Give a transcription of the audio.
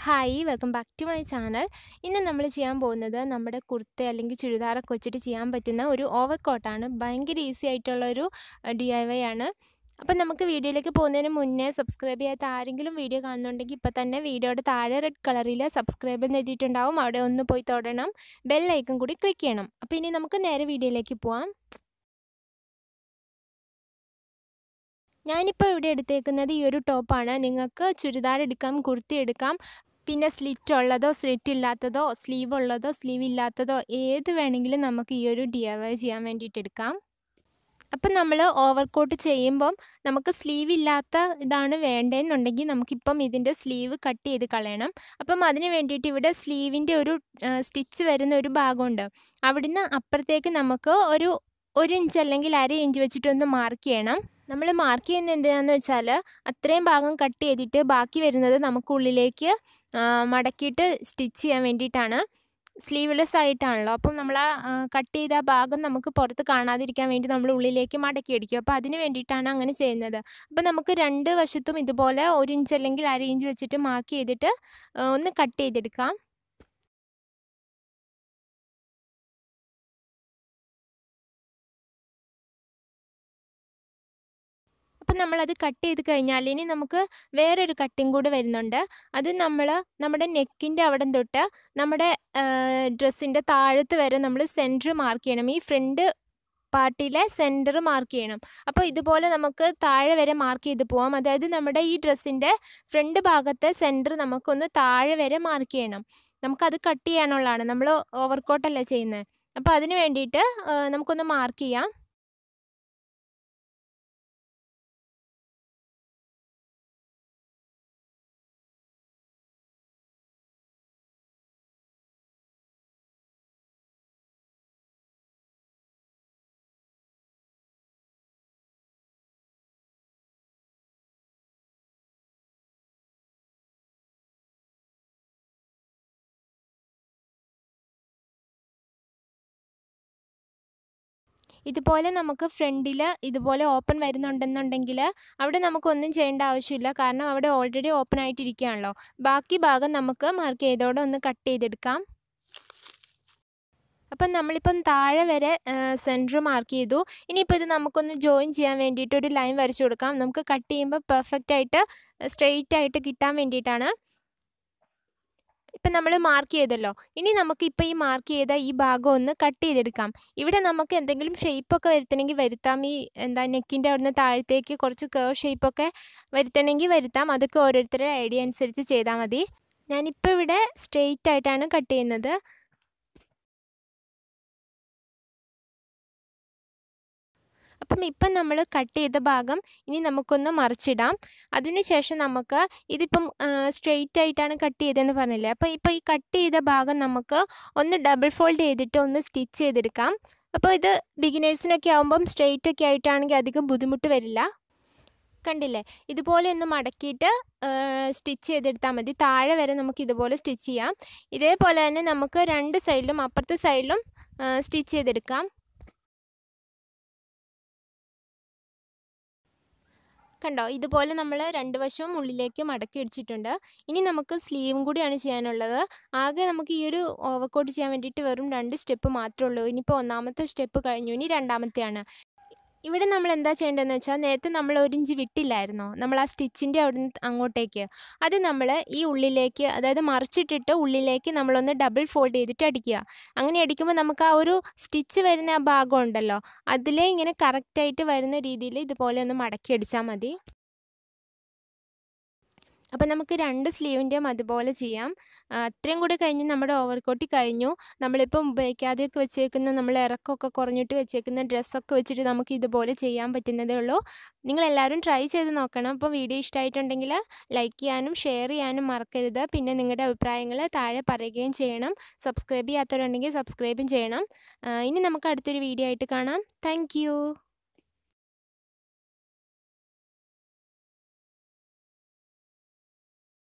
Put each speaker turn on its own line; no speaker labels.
hi welcome back to my channel ഇന്ന് നമ്മൾ ചെയ്യാൻ പോകുന്നത് നമ്മുടെ കുർത്ത അല്ലെങ്കിൽ ചുരിദാറൊക്കെ വെച്ചിട്ട് ചെയ്യാൻ പറ്റുന്ന ഒരു ഓവർ കോട്ടാണ് ഭയങ്കര ഈസി ആയിട്ടുള്ള ഒരു ഡി ഐ വൈ ആണ് അപ്പം നമുക്ക് വീഡിയോയിലേക്ക് പോകുന്നതിന് മുന്നേ സബ്സ്ക്രൈബ് ചെയ്യാത്ത ആരെങ്കിലും വീഡിയോ കാണുന്നുണ്ടെങ്കിൽ ഇപ്പോൾ തന്നെ വീഡിയോയുടെ താഴെ റെഡ് കളറിൽ സബ്സ്ക്രൈബ് എന്ന് എഴുതിയിട്ടുണ്ടാവും അവിടെ ഒന്ന് പോയി തൊടണം ബെല്ലൈക്കൺ കൂടി ക്ലിക്ക് ചെയ്യണം അപ്പോൾ ഇനി നമുക്ക് നേരെ വീഡിയോയിലേക്ക് പോവാം ഞാനിപ്പോൾ ഇവിടെ എടുത്തേക്കുന്നത് ഈ ഒരു ടോപ്പാണ് നിങ്ങൾക്ക് ചുരിദാർ എടുക്കാം കുർത്തി എടുക്കാം പിന്നെ സ്ലിറ്റ് ഉള്ളതോ സ്ലിറ്റ് ഇല്ലാത്തതോ സ്ലീവ് ഉള്ളതോ സ്ലീവ് ഇല്ലാത്തതോ ഏത് വേണമെങ്കിലും നമുക്ക് ഈ ഒരു ഡി ഐ വൈ ചെയ്യാൻ വേണ്ടിയിട്ട് എടുക്കാം അപ്പം നമ്മൾ ഓവർ കോട്ട് ചെയ്യുമ്പം നമുക്ക് സ്ലീവ് ഇല്ലാത്ത ഇതാണ് വേണ്ടതെന്നുണ്ടെങ്കിൽ നമുക്കിപ്പം ഇതിൻ്റെ സ്ലീവ് കട്ട് ചെയ്ത് കളയണം അപ്പം അതിന് വേണ്ടിയിട്ട് ഇവിടെ സ്ലീവിൻ്റെ ഒരു സ്റ്റിച്ച് വരുന്ന ഒരു ഭാഗമുണ്ട് അവിടുന്ന് അപ്പുറത്തേക്ക് നമുക്ക് ഒരു ഒരു ഇഞ്ച് അല്ലെങ്കിൽ അര ഇഞ്ച് വെച്ചിട്ടൊന്ന് മാർക്ക് ചെയ്യണം നമ്മൾ മാർക്ക് ചെയ്യുന്നത് എന്തിനാന്ന് വെച്ചാൽ അത്രയും ഭാഗം കട്ട് ചെയ്തിട്ട് ബാക്കി വരുന്നത് നമുക്ക് ഉള്ളിലേക്ക് മടക്കിയിട്ട് സ്റ്റിച്ച് ചെയ്യാൻ വേണ്ടിയിട്ടാണ് സ്ലീവ്ലെസ് ആയിട്ടാണല്ലോ അപ്പം നമ്മൾ ആ കട്ട് ചെയ്ത ആ ഭാഗം നമുക്ക് പുറത്ത് കാണാതിരിക്കാൻ വേണ്ടി നമ്മൾ ഉള്ളിലേക്ക് മടക്കി അടിക്കും അപ്പോൾ അതിന് വേണ്ടിയിട്ടാണ് അങ്ങനെ ചെയ്യുന്നത് അപ്പോൾ നമുക്ക് രണ്ട് വശത്തും ഇതുപോലെ ഒരു ഇഞ്ച് അല്ലെങ്കിൽ അര ഇഞ്ച് വെച്ചിട്ട് മാർക്ക് ചെയ്തിട്ട് ഒന്ന് കട്ട് ചെയ്തെടുക്കാം അപ്പം നമ്മളത് കട്ട് ചെയ്ത് കഴിഞ്ഞാൽ ഇനി നമുക്ക് വേറൊരു കട്ടിങ് കൂടി വരുന്നുണ്ട് അത് നമ്മൾ നമ്മുടെ നെക്കിൻ്റെ അവിടെ തൊട്ട് നമ്മുടെ ഡ്രസ്സിൻ്റെ താഴത്ത് വരെ നമ്മൾ സെൻറ്റർ മാർക്ക് ചെയ്യണം ഈ ഫ്രണ്ട് പാർട്ടിയിലെ സെൻറ്റർ മാർക്ക് ചെയ്യണം അപ്പോൾ ഇതുപോലെ നമുക്ക് താഴെ വരെ മാർക്ക് ചെയ്ത് പോവാം അതായത് നമ്മുടെ ഈ ഡ്രസ്സിൻ്റെ ഫ്രണ്ട് ഭാഗത്തെ സെൻറ്റർ നമുക്കൊന്ന് താഴെ വരെ മാർക്ക് ചെയ്യണം നമുക്കത് കട്ട് ചെയ്യാനുള്ളതാണ് നമ്മൾ ഓവർകോട്ടല്ല ചെയ്യുന്നത് അപ്പോൾ അതിന് വേണ്ടിയിട്ട് നമുക്കൊന്ന് മാർക്ക് ചെയ്യാം ഇതുപോലെ നമുക്ക് ഫ്രണ്ടിൽ ഇതുപോലെ ഓപ്പൺ വരുന്നുണ്ടെന്നുണ്ടെങ്കിൽ അവിടെ നമുക്കൊന്നും ചെയ്യേണ്ട ആവശ്യമില്ല കാരണം അവിടെ ഓൾറെഡി ഓപ്പൺ ആയിട്ടിരിക്കുകയാണല്ലോ ബാക്കി ഭാഗം നമുക്ക് മാർക്ക് ചെയ്തോടെ ഒന്ന് കട്ട് ചെയ്തെടുക്കാം അപ്പം നമ്മളിപ്പം താഴെ വരെ സെൻറ്റർ മാർക്ക് ചെയ്തു ഇനിയിപ്പോൾ ഇത് നമുക്കൊന്ന് ജോയിൻ ചെയ്യാൻ വേണ്ടിയിട്ട് ഒരു ലൈൻ വരച്ചു കൊടുക്കാം നമുക്ക് കട്ട് ചെയ്യുമ്പോൾ പെർഫെക്റ്റ് ആയിട്ട് സ്ട്രെയിറ്റ് ആയിട്ട് കിട്ടാൻ വേണ്ടിയിട്ടാണ് ഇപ്പം നമ്മൾ മാർക്ക് ചെയ്തല്ലോ ഇനി നമുക്ക് ഇപ്പോൾ ഈ മാർക്ക് ചെയ്ത ഈ ഭാഗം ഒന്ന് കട്ട് ചെയ്തെടുക്കാം ഇവിടെ നമുക്ക് എന്തെങ്കിലും ഷേപ്പൊക്കെ വരുത്തണമെങ്കിൽ വരുത്താം ഈ എന്താ നെക്കിൻ്റെ അവിടുന്ന് താഴത്തേക്ക് കുറച്ച് കേവ് ഷേപ്പൊക്കെ വരുത്തണമെങ്കിൽ വരുത്താം അതൊക്കെ ഓരോരുത്തരുടെ ഐഡിയ അനുസരിച്ച് ചെയ്താൽ മതി ഞാനിപ്പോൾ ഇവിടെ സ്ട്രെയിറ്റ് ആയിട്ടാണ് കട്ട് ചെയ്യുന്നത് അപ്പം ഇപ്പം നമ്മൾ കട്ട് ചെയ്ത ഭാഗം ഇനി നമുക്കൊന്ന് മറിച്ചിടാം അതിനുശേഷം നമുക്ക് ഇതിപ്പം സ്ട്രെയിറ്റ് ആയിട്ടാണ് കട്ട് ചെയ്തതെന്ന് പറഞ്ഞില്ലേ അപ്പോൾ ഇപ്പോൾ ഈ കട്ട് ചെയ്ത ഭാഗം നമുക്ക് ഒന്ന് ഡബിൾ ഫോൾഡ് ചെയ്തിട്ട് ഒന്ന് സ്റ്റിച്ച് ചെയ്തെടുക്കാം അപ്പോൾ ഇത് ബിഗിനേഴ്സിനൊക്കെ ആകുമ്പം സ്ട്രെയിറ്റ് ഒക്കെ ആയിട്ടാണെങ്കിൽ അധികം ബുദ്ധിമുട്ട് വരില്ല കണ്ടില്ലേ ഇതുപോലെ ഒന്ന് മടക്കിയിട്ട് സ്റ്റിച്ച് ചെയ്തെടുത്താൽ മതി താഴെ വരെ നമുക്ക് ഇതുപോലെ സ്റ്റിച്ച് ചെയ്യാം ഇതേപോലെ തന്നെ നമുക്ക് രണ്ട് സൈഡിലും അപ്പുറത്തെ സൈഡിലും സ്റ്റിച്ച് ചെയ്തെടുക്കാം കണ്ടോ ഇതുപോലെ നമ്മൾ രണ്ട് വശവും ഉള്ളിലേക്ക് മടക്കി അടിച്ചിട്ടുണ്ട് ഇനി നമുക്ക് സ്ലീവും കൂടിയാണ് ചെയ്യാനുള്ളത് ആകെ നമുക്ക് ഈ ഒരു ഓവർകോട്ട് ചെയ്യാൻ വേണ്ടിയിട്ട് വെറും രണ്ട് സ്റ്റെപ്പ് മാത്രമേ ഉള്ളൂ ഇനിയിപ്പോൾ ഒന്നാമത്തെ സ്റ്റെപ്പ് കഴിഞ്ഞു ഇനി രണ്ടാമത്തെയാണ് ഇവിടെ നമ്മൾ എന്താ ചെയ്യേണ്ടതെന്ന് വെച്ചാൽ നേരത്തെ നമ്മൾ ഒരു ഇഞ്ച് വിട്ടില്ലായിരുന്നോ നമ്മൾ ആ സ്റ്റിച്ചിൻ്റെ അവിടെ അങ്ങോട്ടേക്ക് അത് നമ്മൾ ഈ ഉള്ളിലേക്ക് അതായത് മറിച്ചിട്ടിട്ട് ഉള്ളിലേക്ക് നമ്മളൊന്ന് ഡബിൾ ഫോൾഡ് ചെയ്തിട്ട് അടിക്കുക അങ്ങനെ അടിക്കുമ്പോൾ നമുക്ക് ആ ഒരു സ്റ്റിച്ച് വരുന്ന ആ ഭാഗം ഉണ്ടല്ലോ അതിലേ ഇങ്ങനെ കറക്റ്റായിട്ട് വരുന്ന രീതിയിൽ ഇതുപോലെ ഒന്ന് മടക്കി അടിച്ചാൽ മതി അപ്പോൾ നമുക്ക് രണ്ട് സ്ലീവിൻ്റെയും അതുപോലെ ചെയ്യാം അത്രയും കൂടി കഴിഞ്ഞ് നമ്മുടെ ഓവർകോട്ടി കഴിഞ്ഞു നമ്മളിപ്പം ഉപയോഗിക്കാതെയൊക്കെ വെച്ചേക്കുന്ന നമ്മൾ ഇറക്കമൊക്കെ കുറഞ്ഞിട്ട് വെച്ചേക്കുന്ന ഡ്രസ്സൊക്കെ വെച്ചിട്ട് നമുക്ക് ഇതുപോലെ ചെയ്യാൻ പറ്റുന്നതേ ഉള്ളൂ നിങ്ങളെല്ലാവരും ട്രൈ ചെയ്ത് നോക്കണം അപ്പോൾ വീഡിയോ ഇഷ്ടമായിട്ടുണ്ടെങ്കിൽ ലൈക്ക് ചെയ്യാനും ഷെയർ ചെയ്യാനും മറക്കരുത് പിന്നെ നിങ്ങളുടെ അഭിപ്രായങ്ങൾ താഴെ പറയുകയും ചെയ്യണം സബ്സ്ക്രൈബ് ചെയ്യാത്തവരുണ്ടെങ്കിൽ സബ്സ്ക്രൈബും ചെയ്യണം ഇനി നമുക്ക് അടുത്തൊരു വീഡിയോ ആയിട്ട് കാണാം താങ്ക്